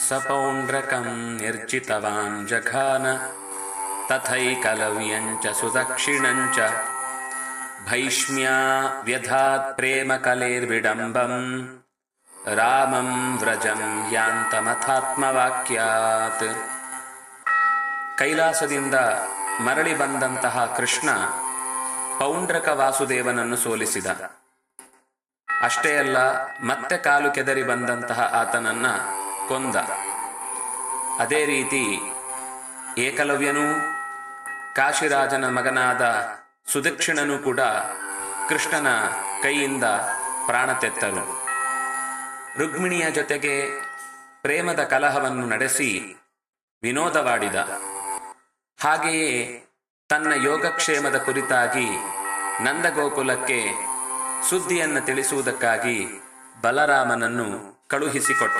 स पौण्ड्रकं निर्जितवान् जघान तथैकलव्यं च सुदक्षिणं च भैष्म्या व्यधात् प्रेमकलेर्विडम्बम् रामं व्रजं ಯಾಂತಮಥಾತ್ಮವಾಕ್ಯಾತ್ ಕೈಲಾಸದಿಂದ ಮರಳಿ ಬಂದಂತಹ ಕೃಷ್ಣ ಪೌಂಡ್ರಕ ವಾಸುದೇವನನ್ನು ಸೋಲಿಸಿದ ಅಷ್ಟೇ ಅಲ್ಲ ಮತ್ತೆ ಕಾಲು ಕೆದರಿ ಬಂದಂತಹ ಆತನನ್ನ ಕೊಂದ ಅದೇ ರೀತಿ ಏಕಲವ್ಯನೂ ಕಾಶಿರಾಜನ ಮಗನಾದ ಸುದಕ್ಷಿಣನೂ ಕೂಡ ಕೃಷ್ಣನ ಕೈಯಿಂದ ಪ್ರಾಣ ತೆತ್ತರು ರುಕ್ಮಿಣಿಯ ಜೊತೆಗೆ ಪ್ರೇಮದ ಕಲಹವನ್ನು ನಡೆಸಿ ವಿನೋದವಾಡಿದ ಹಾಗೆಯೇ ತನ್ನ ಯೋಗಕ್ಷೇಮದ ಕುರಿತಾಗಿ ನಂದಗೋಕುಲಕ್ಕೆ ಸುದ್ದಿಯನ್ನು ತಿಳಿಸುವುದಕ್ಕಾಗಿ ಬಲರಾಮನನ್ನು ಕಳುಹಿಸಿಕೊಟ್ಟ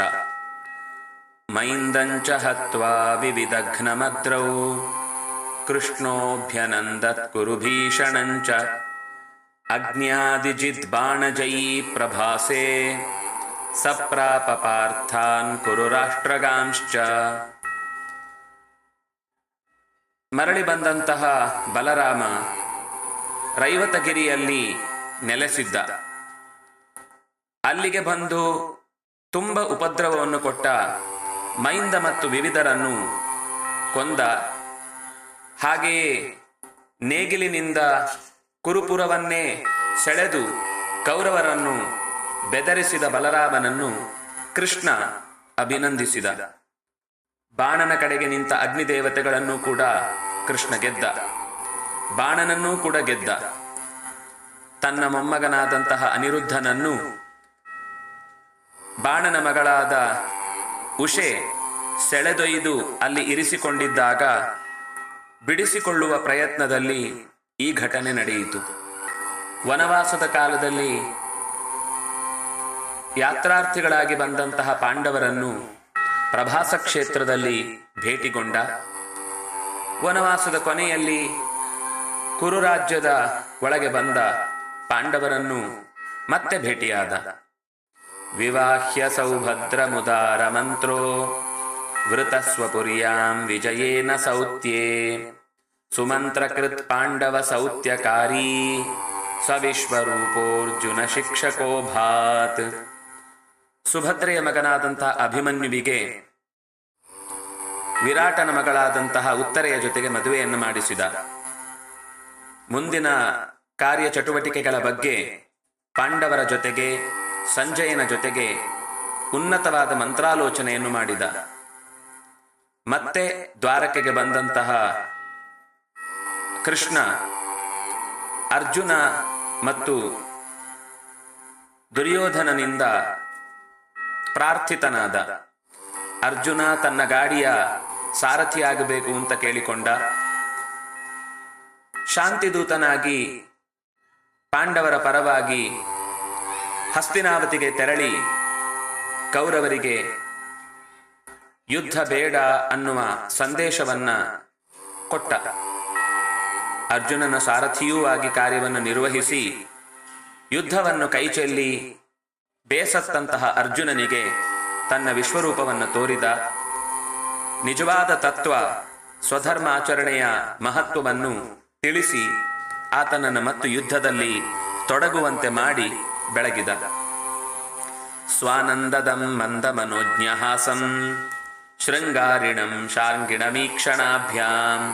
ಮೈಂದಂಚ ಹತ್ವಾ ವಿವಿಧಘ್ನಮದ್ರೌ ಕೃಷ್ಣೋಭ್ಯನಂದತ್ ಕುರುಭೀಷಣಂಚ ಅಗ್ನ್ಯಾದಿಜಿದ್ಬಾಣಜಯೀ ಪ್ರಭಾಸೆ ಸಪ್ರಾಪ ಪಾರ್ಥಾನ್ ಕುರು ರಾಷ್ಟ್ರಗಾಂಶ್ಚ ಮರಳಿ ಬಂದಂತಹ ಬಲರಾಮ ರೈವತಗಿರಿಯಲ್ಲಿ ನೆಲೆಸಿದ್ದ ಅಲ್ಲಿಗೆ ಬಂದು ತುಂಬ ಉಪದ್ರವವನ್ನು ಕೊಟ್ಟ ಮೈಂದ ಮತ್ತು ವಿವಿಧರನ್ನು ಕೊಂದ ಹಾಗೆಯೇ ನೇಗಿಲಿನಿಂದ ಕುರುಪುರವನ್ನೇ ಸೆಳೆದು ಕೌರವರನ್ನು ಬೆದರಿಸಿದ ಬಲರಾಮನನ್ನು ಕೃಷ್ಣ ಅಭಿನಂದಿಸಿದ ಬಾಣನ ಕಡೆಗೆ ನಿಂತ ಅಗ್ನಿದೇವತೆಗಳನ್ನು ಕೂಡ ಕೃಷ್ಣ ಗೆದ್ದ ಬಾಣನನ್ನೂ ಕೂಡ ಗೆದ್ದ ತನ್ನ ಮೊಮ್ಮಗನಾದಂತಹ ಅನಿರುದ್ಧನನ್ನು ಬಾಣನ ಮಗಳಾದ ಉಷೆ ಸೆಳೆದೊಯ್ದು ಅಲ್ಲಿ ಇರಿಸಿಕೊಂಡಿದ್ದಾಗ ಬಿಡಿಸಿಕೊಳ್ಳುವ ಪ್ರಯತ್ನದಲ್ಲಿ ಈ ಘಟನೆ ನಡೆಯಿತು ವನವಾಸದ ಕಾಲದಲ್ಲಿ ಯಾತ್ರಾರ್ಥಿಗಳಾಗಿ ಬಂದಂತಹ ಪಾಂಡವರನ್ನು ಪ್ರಭಾಸ ಕ್ಷೇತ್ರದಲ್ಲಿ ಭೇಟಿಗೊಂಡ ವನವಾಸದ ಕೊನೆಯಲ್ಲಿ ಕುರು ರಾಜ್ಯದ ಒಳಗೆ ಬಂದ ಪಾಂಡವರನ್ನು ಮತ್ತೆ ಭೇಟಿಯಾದ ವಿವಾಹ್ಯ ಸೌಭದ್ರ ಮುದಾರ ಮಂತ್ರೋ ವೃತಸ್ವಪುರ್ಯಾಂ ವಿಜಯೇನ ಸೌತ್ಯೇ ಸುಮಂತ್ರಕೃತ್ ಪಾಂಡವ ಸೌತ್ಯಕಾರಿ ಸವಿಶ್ವರೂಪೋರ್ಜುನ ಶಿಕ್ಷಕೋ ಭಾತ್ ಸುಭದ್ರೆಯ ಮಗನಾದಂತಹ ಅಭಿಮನ್ಯುವಿಗೆ ವಿರಾಟನ ಮಗಳಾದಂತಹ ಉತ್ತರೆಯ ಜೊತೆಗೆ ಮದುವೆಯನ್ನು ಮಾಡಿಸಿದ ಮುಂದಿನ ಕಾರ್ಯ ಚಟುವಟಿಕೆಗಳ ಬಗ್ಗೆ ಪಾಂಡವರ ಜೊತೆಗೆ ಸಂಜಯನ ಜೊತೆಗೆ ಉನ್ನತವಾದ ಮಂತ್ರಾಲೋಚನೆಯನ್ನು ಮಾಡಿದ ಮತ್ತೆ ದ್ವಾರಕೆಗೆ ಬಂದಂತಹ ಕೃಷ್ಣ ಅರ್ಜುನ ಮತ್ತು ದುರ್ಯೋಧನನಿಂದ ಪ್ರಾರ್ಥಿತನಾದ ಅರ್ಜುನ ತನ್ನ ಗಾಡಿಯ ಸಾರಥಿಯಾಗಬೇಕು ಅಂತ ಕೇಳಿಕೊಂಡ ಶಾಂತಿದೂತನಾಗಿ ಪಾಂಡವರ ಪರವಾಗಿ ಹಸ್ತಿನಾವತಿಗೆ ತೆರಳಿ ಕೌರವರಿಗೆ ಯುದ್ಧ ಬೇಡ ಅನ್ನುವ ಸಂದೇಶವನ್ನ ಕೊಟ್ಟ ಅರ್ಜುನನ ಸಾರಥಿಯೂ ಆಗಿ ಕಾರ್ಯವನ್ನು ನಿರ್ವಹಿಸಿ ಯುದ್ಧವನ್ನು ಕೈಚೆಲ್ಲಿ ಬೇಸತ್ತಂತಹ ಅರ್ಜುನನಿಗೆ ತನ್ನ ವಿಶ್ವರೂಪವನ್ನು ತೋರಿದ ನಿಜವಾದ ತತ್ವ ಸ್ವಧರ್ಮಾಚರಣೆಯ ಮಹತ್ವವನ್ನು ತಿಳಿಸಿ ಆತನನ್ನು ಮತ್ತು ಯುದ್ಧದಲ್ಲಿ ತೊಡಗುವಂತೆ ಮಾಡಿ ಬೆಳಗಿದ ಸ್ವಾನಂದದಂ ಮಂದ ಮನೋಜ್ಞಹಾಸಂ ಶೃಂಗಾರಿಣಂ ಶಾರ್ಂಗಿಣಮೀಕ್ಷಣಾಭ್ಯಾಂ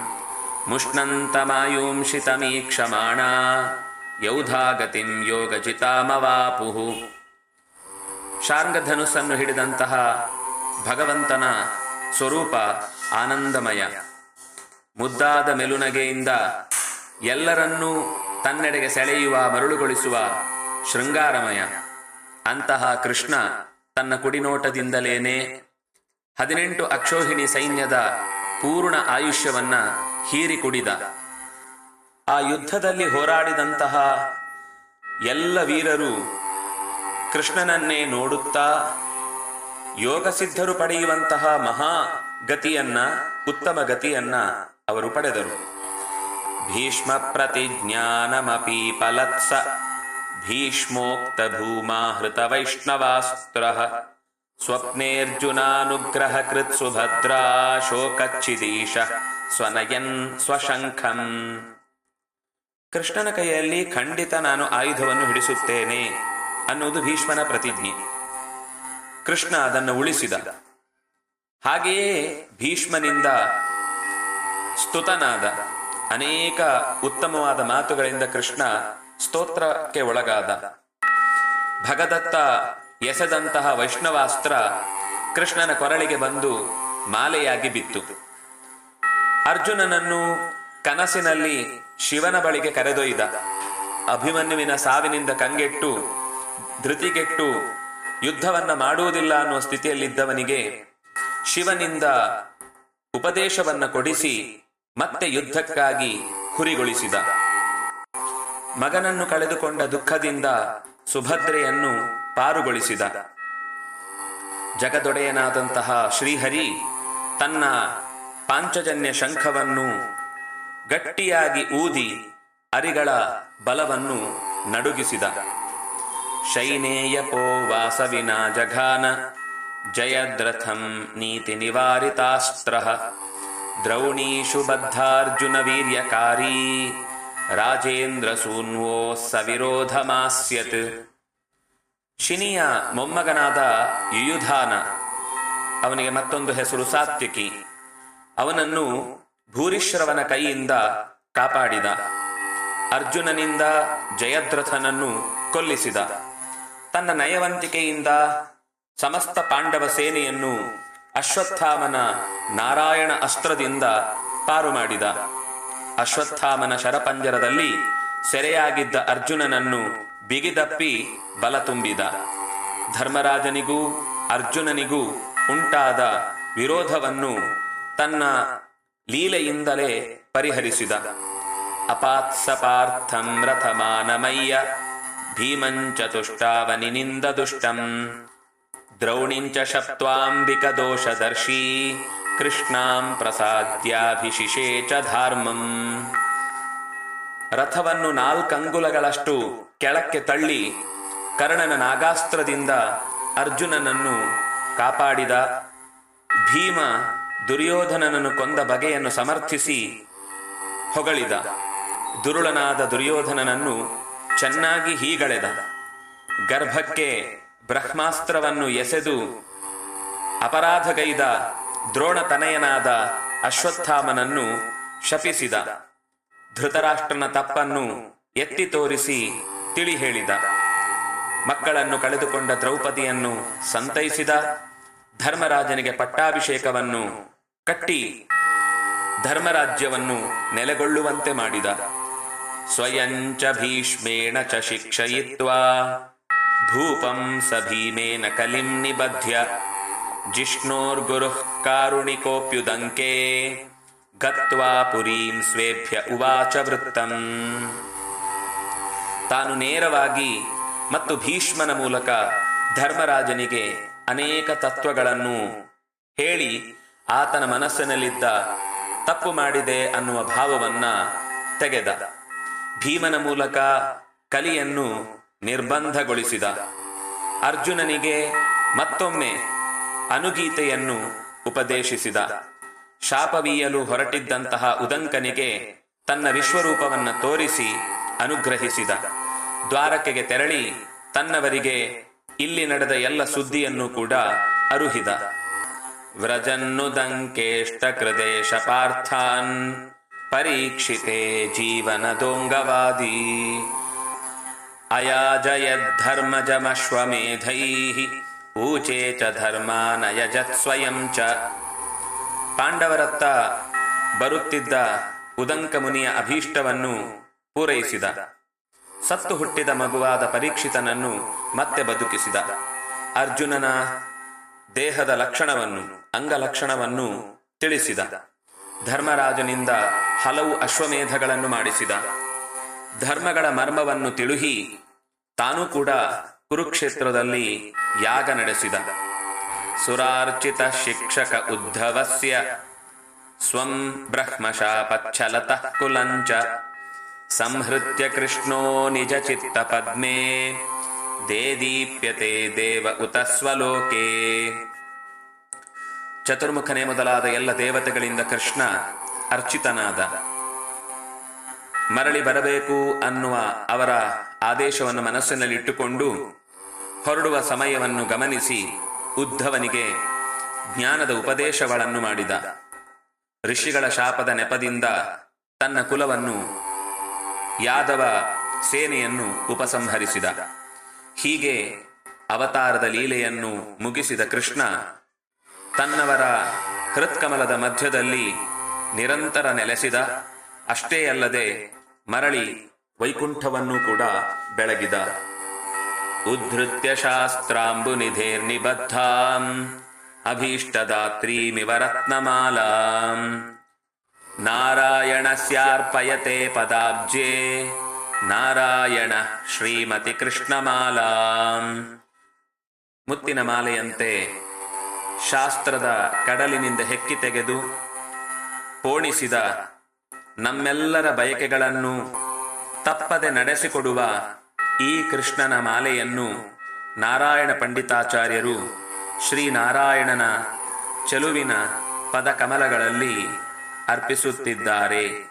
ಮುಷ್ಣಂತಮಾಯೂಂಷಿತಮೀಕ್ಷಮಾಣ ಯೌಧಾಗತಿಂ ಯೋಗಜಿತಾಮವಾಪುಃ ಶಾರ್ಂಗಧನುಸ್ಸನ್ನು ಹಿಡಿದಂತಹ ಭಗವಂತನ ಸ್ವರೂಪ ಆನಂದಮಯ ಮುದ್ದಾದ ಮೆಲುನಗೆಯಿಂದ ಎಲ್ಲರನ್ನೂ ತನ್ನೆಡೆಗೆ ಸೆಳೆಯುವ ಮರುಳುಗೊಳಿಸುವ ಶೃಂಗಾರಮಯ ಅಂತಹ ಕೃಷ್ಣ ತನ್ನ ಕುಡಿನೋಟದಿಂದಲೇನೆ ಹದಿನೆಂಟು ಅಕ್ಷೋಹಿಣಿ ಸೈನ್ಯದ ಪೂರ್ಣ ಆಯುಷ್ಯವನ್ನ ಹೀರಿ ಕುಡಿದ ಆ ಯುದ್ಧದಲ್ಲಿ ಹೋರಾಡಿದಂತಹ ಎಲ್ಲ ವೀರರು ಕೃಷ್ಣನನ್ನೇ ನೋಡುತ್ತಾ ಯೋಗಸಿದ್ಧರು ಪಡೆಯುವಂತಹ ಮಹಾ ಗತಿಯನ್ನ ಉತ್ತಮ ಗತಿಯನ್ನ ಅವರು ಪಡೆದರು ಭೀಷ್ಮ ಪ್ರತಿಜ್ಞಾನಮಪಿ ಫಲತ್ಸ ಭೀಷ್ಮೋಕ್ತ ಭೂಮಾ ಹೃತ ವೈಷ್ಣವಾಸ್ತ್ರ ಸ್ವಪ್ನೇರ್ಜುನಾನುಗ್ರಹ ಕೃತ್ ಸುಭದ್ರಾ ಶೋಕಚ್ಛಿದೀಶ ಸ್ವನಯನ್ ಸ್ವಶಂಖಂ ಕೃಷ್ಣನ ಕೈಯಲ್ಲಿ ಖಂಡಿತ ನಾನು ಆಯುಧವನ್ನು ಹಿಡಿಸುತ್ತೇನೆ ಅನ್ನುವುದು ಭೀಷ್ಮನ ಪ್ರತಿಜ್ಞೆ ಕೃಷ್ಣ ಅದನ್ನು ಉಳಿಸಿದ ಹಾಗೆಯೇ ಭೀಷ್ಮನಿಂದ ಸ್ತುತನಾದ ಅನೇಕ ಉತ್ತಮವಾದ ಮಾತುಗಳಿಂದ ಕೃಷ್ಣ ಸ್ತೋತ್ರಕ್ಕೆ ಒಳಗಾದ ಭಗದತ್ತ ಎಸೆದಂತಹ ವೈಷ್ಣವಾಸ್ತ್ರ ಕೃಷ್ಣನ ಕೊರಳಿಗೆ ಬಂದು ಮಾಲೆಯಾಗಿ ಬಿತ್ತು ಅರ್ಜುನನನ್ನು ಕನಸಿನಲ್ಲಿ ಶಿವನ ಬಳಿಗೆ ಕರೆದೊಯ್ದ ಅಭಿಮನ್ಯುವಿನ ಸಾವಿನಿಂದ ಕಂಗೆಟ್ಟು ಧೃತಿಗೆಟ್ಟು ಯುದ್ಧವನ್ನ ಮಾಡುವುದಿಲ್ಲ ಅನ್ನುವ ಸ್ಥಿತಿಯಲ್ಲಿದ್ದವನಿಗೆ ಶಿವನಿಂದ ಉಪದೇಶವನ್ನ ಕೊಡಿಸಿ ಮತ್ತೆ ಯುದ್ಧಕ್ಕಾಗಿ ಹುರಿಗೊಳಿಸಿದ ಮಗನನ್ನು ಕಳೆದುಕೊಂಡ ದುಃಖದಿಂದ ಸುಭದ್ರೆಯನ್ನು ಪಾರುಗೊಳಿಸಿದ ಜಗದೊಡೆಯನಾದಂತಹ ಶ್ರೀಹರಿ ತನ್ನ ಪಾಂಚಜನ್ಯ ಶಂಖವನ್ನು ಗಟ್ಟಿಯಾಗಿ ಊದಿ ಅರಿಗಳ ಬಲವನ್ನು ನಡುಗಿಸಿದ ಶೈನೇಯಪೋ ವಾಸವಿನ ಜಘಾನ ಜಯದ್ರಥಂ ನೀತಿ ನಿವಾರಿತಾಸ್ತ್ರ ದ್ರೌಣೀಷು ಬದ್ಧಾರ್ಜುನ ವೀರ್ಯಕಾರಿ ರಾಜೇಂದ್ರ ಸೂನ್ವೋ ಸವಿರೋಧಮಾಸ್ಯತ್ ಶಿನಿಯ ಮೊಮ್ಮಗನಾದ ಯುಯುಧಾನ ಅವನಿಗೆ ಮತ್ತೊಂದು ಹೆಸರು ಸಾತ್ಯಕಿ ಅವನನ್ನು ಭೂರಿಶ್ರವನ ಕೈಯಿಂದ ಕಾಪಾಡಿದ ಅರ್ಜುನನಿಂದ ಜಯದ್ರಥನನ್ನು ಕೊಲ್ಲಿಸಿದ ತನ್ನ ನಯವಂತಿಕೆಯಿಂದ ಸಮಸ್ತ ಪಾಂಡವ ಸೇನೆಯನ್ನು ಅಶ್ವತ್ಥಾಮನ ನಾರಾಯಣ ಅಸ್ತ್ರದಿಂದ ಪಾರು ಮಾಡಿದ ಅಶ್ವತ್ಥಾಮನ ಶರಪಂಜರದಲ್ಲಿ ಸೆರೆಯಾಗಿದ್ದ ಅರ್ಜುನನನ್ನು ಬಿಗಿದಪ್ಪಿ ಬಲ ತುಂಬಿದ ಧರ್ಮರಾಜನಿಗೂ ಅರ್ಜುನನಿಗೂ ಉಂಟಾದ ವಿರೋಧವನ್ನು ತನ್ನ ಲೀಲೆಯಿಂದಲೇ ಪರಿಹರಿಸಿದ ಅಪಾತ್ಸಪಾರ್ಥಂ ರಥಮಾನಮಯ್ಯ ಭೀಮಂಚತುಷ್ಟಾವನಿನಿಂದ ದುಷ್ಟಂ ದ್ರೌಣಿಂಚ ಶಪ್ತ್ವಾಂಬಿಕ ದೋಷದರ್ಶಿ ಕೃಷ್ಣಾಂ ಪ್ರಸಾದ್ಯಾಭಿಶಿಷೇ ಚ ಧಾರ್ಮಂ ರಥವನ್ನು ನಾಲ್ಕಂಗುಲಗಳಷ್ಟು ಕೆಳಕ್ಕೆ ತಳ್ಳಿ ಕರ್ಣನ ನಾಗಾಸ್ತ್ರದಿಂದ ಅರ್ಜುನನನ್ನು ಕಾಪಾಡಿದ ಭೀಮ ದುರ್ಯೋಧನನನ್ನು ಕೊಂದ ಬಗೆಯನ್ನು ಸಮರ್ಥಿಸಿ ಹೊಗಳಿದ ದುರುಳನಾದ ದುರ್ಯೋಧನನನ್ನು ಚೆನ್ನಾಗಿ ಹೀಗಳೆದ ಗರ್ಭಕ್ಕೆ ಬ್ರಹ್ಮಾಸ್ತ್ರವನ್ನು ಎಸೆದು ಅಪರಾಧಗೈದ ದ್ರೋಣತನಯನಾದ ಅಶ್ವತ್ಥಾಮನನ್ನು ಶಪಿಸಿದ ಧೃತರಾಷ್ಟ್ರನ ತಪ್ಪನ್ನು ಎತ್ತಿ ತೋರಿಸಿ ತಿಳಿ ಹೇಳಿದ ಮಕ್ಕಳನ್ನು ಕಳೆದುಕೊಂಡ ದ್ರೌಪದಿಯನ್ನು ಸಂತೈಸಿದ ಧರ್ಮರಾಜನಿಗೆ ಪಟ್ಟಾಭಿಷೇಕವನ್ನು ಕಟ್ಟಿ ಧರ್ಮರಾಜ್ಯವನ್ನು ನೆಲೆಗೊಳ್ಳುವಂತೆ ಮಾಡಿದ ಸ್ವಯಂಚ ಭೀಷ್ಮೇಣ ಚ ಶಿಕ್ಷಯಿತ್ವಾ ಭೂಪಂ ಸ ಭೀಮೇನ ಕಲಿಂ ನಿಬಧ್ಯ ಜಿಷ್ಣೋರ್ಗುರುಃ ಕಾರುಣಿಕೋಪ್ಯುದಂಕೆ ಗತ್ವಾ ಪುರೀಂ ಸ್ವೇಭ್ಯ ಉವಾಚ ವೃತ್ತಂ ತಾನು ನೇರವಾಗಿ ಮತ್ತು ಭೀಷ್ಮನ ಮೂಲಕ ಧರ್ಮರಾಜನಿಗೆ ಅನೇಕ ತತ್ವಗಳನ್ನು ಹೇಳಿ ಆತನ ಮನಸ್ಸಿನಲ್ಲಿದ್ದ ತಪ್ಪು ಮಾಡಿದೆ ಅನ್ನುವ ಭಾವವನ್ನ ತೆಗೆದ ಭೀಮನ ಮೂಲಕ ಕಲಿಯನ್ನು ನಿರ್ಬಂಧಗೊಳಿಸಿದ ಅರ್ಜುನನಿಗೆ ಮತ್ತೊಮ್ಮೆ ಅನುಗೀತೆಯನ್ನು ಉಪದೇಶಿಸಿದ ಶಾಪವೀಯಲು ಹೊರಟಿದ್ದಂತಹ ಉದಂಕನಿಗೆ ತನ್ನ ವಿಶ್ವರೂಪವನ್ನ ತೋರಿಸಿ ಅನುಗ್ರಹಿಸಿದ ದ್ವಾರಕೆಗೆ ತೆರಳಿ ತನ್ನವರಿಗೆ ಇಲ್ಲಿ ನಡೆದ ಎಲ್ಲ ಸುದ್ದಿಯನ್ನು ಕೂಡ ಅರುಹಿದ ವ್ರಜನ್ನುದಂಕೇಷ್ಟ ಕೃದೇಶ ಪಾರ್ಥಾನ್ ಪರೀಕ್ಷಿತೆ ಜೀವನದೋಂಗವಾದಿ ಅಯಾಜಯದ್ಧರ್ಮಜಮಶ್ವಮೇಧೈ ಊಚೆ ಚ ಧರ್ಮಾನಯಜತ್ ಸ್ವಯಂ ಚ ಪಾಂಡವರತ್ತ ಬರುತ್ತಿದ್ದ ಉದಂಕ ಮುನಿಯ ಅಭೀಷ್ಟವನ್ನು ಪೂರೈಸಿದ ಸತ್ತು ಹುಟ್ಟಿದ ಮಗುವಾದ ಪರೀಕ್ಷಿತನನ್ನು ಮತ್ತೆ ಬದುಕಿಸಿದ ಅರ್ಜುನನ ದೇಹದ ಲಕ್ಷಣವನ್ನು ಅಂಗಲಕ್ಷಣವನ್ನು ತಿಳಿಸಿದ ಧರ್ಮರಾಜನಿಂದ ಹಲವು ಅಶ್ವಮೇಧಗಳನ್ನು ಮಾಡಿಸಿದ ಧರ್ಮಗಳ ಮರ್ಮವನ್ನು ತಿಳುಹಿ ತಾನೂ ಕೂಡ ಕುರುಕ್ಷೇತ್ರದಲ್ಲಿ ಯಾಗ ನಡೆಸಿದ ಸುರಾರ್ಚಿತ ಶಿಕ್ಷಕ ಉದ್ಧವಸ್ಯ ಸ್ವಂ ಬ್ರಹ್ಮಶಾಪಚ್ಛಲತಃ ಕುಲಂಚ ಸಂಹೃತ್ಯ ಕೃಷ್ಣೋ ನಿಜ ಚಿತ್ತ ಪದ್ಮೇ ದೇದೀಪ್ಯತೆ ದೇವ ಉತ ಸ್ವಲೋಕೆ ಚತುರ್ಮುಖನೇ ಮೊದಲಾದ ಎಲ್ಲ ದೇವತೆಗಳಿಂದ ಕೃಷ್ಣ ಅರ್ಚಿತನಾದ ಮರಳಿ ಬರಬೇಕು ಅನ್ನುವ ಅವರ ಆದೇಶವನ್ನು ಮನಸ್ಸಿನಲ್ಲಿಟ್ಟುಕೊಂಡು ಹೊರಡುವ ಸಮಯವನ್ನು ಗಮನಿಸಿ ಉದ್ಧವನಿಗೆ ಜ್ಞಾನದ ಉಪದೇಶಗಳನ್ನು ಮಾಡಿದ ಋಷಿಗಳ ಶಾಪದ ನೆಪದಿಂದ ತನ್ನ ಕುಲವನ್ನು ಯಾದವ ಸೇನೆಯನ್ನು ಉಪಸಂಹರಿಸಿದ ಹೀಗೆ ಅವತಾರದ ಲೀಲೆಯನ್ನು ಮುಗಿಸಿದ ಕೃಷ್ಣ ತನ್ನವರ ಹೃತ್ಕಮಲದ ಮಧ್ಯದಲ್ಲಿ ನಿರಂತರ ನೆಲೆಸಿದ ಅಷ್ಟೇ ಅಲ್ಲದೆ ಮರಳಿ ವೈಕುಂಠವನ್ನು ಕೂಡ ಬೆಳಗಿದ ಉದ್ಧೃತ್ಯ ಶಾಸ್ತ್ರಾಂಬು ನಿಧೇರ್ನಿಬದ್ಧಾಂ ಅಭೀಷ್ಟದಾತ್ರೀಮಿವ ರತ್ನಮಾಲಾಂ ನಾರಾಯಣಸ್ಯಾರ್ಪಯತೆ ಪದಾಬ್ಜೆ ನಾರಾಯಣ ಶ್ರೀಮತಿ ಕೃಷ್ಣಮಾಲಾಂ ಮುತ್ತಿನ ಮಾಲೆಯಂತೆ ಶಾಸ್ತ್ರದ ಕಡಲಿನಿಂದ ಹೆಕ್ಕಿ ತೆಗೆದು ಪೋಣಿಸಿದ ನಮ್ಮೆಲ್ಲರ ಬಯಕೆಗಳನ್ನು ತಪ್ಪದೆ ನಡೆಸಿಕೊಡುವ ಈ ಕೃಷ್ಣನ ಮಾಲೆಯನ್ನು ನಾರಾಯಣ ಪಂಡಿತಾಚಾರ್ಯರು ಶ್ರೀನಾರಾಯಣನ ಚೆಲುವಿನ ಪದಕಮಲಗಳಲ್ಲಿ ಅರ್ಪಿಸುತ್ತಿದ್ದಾರೆ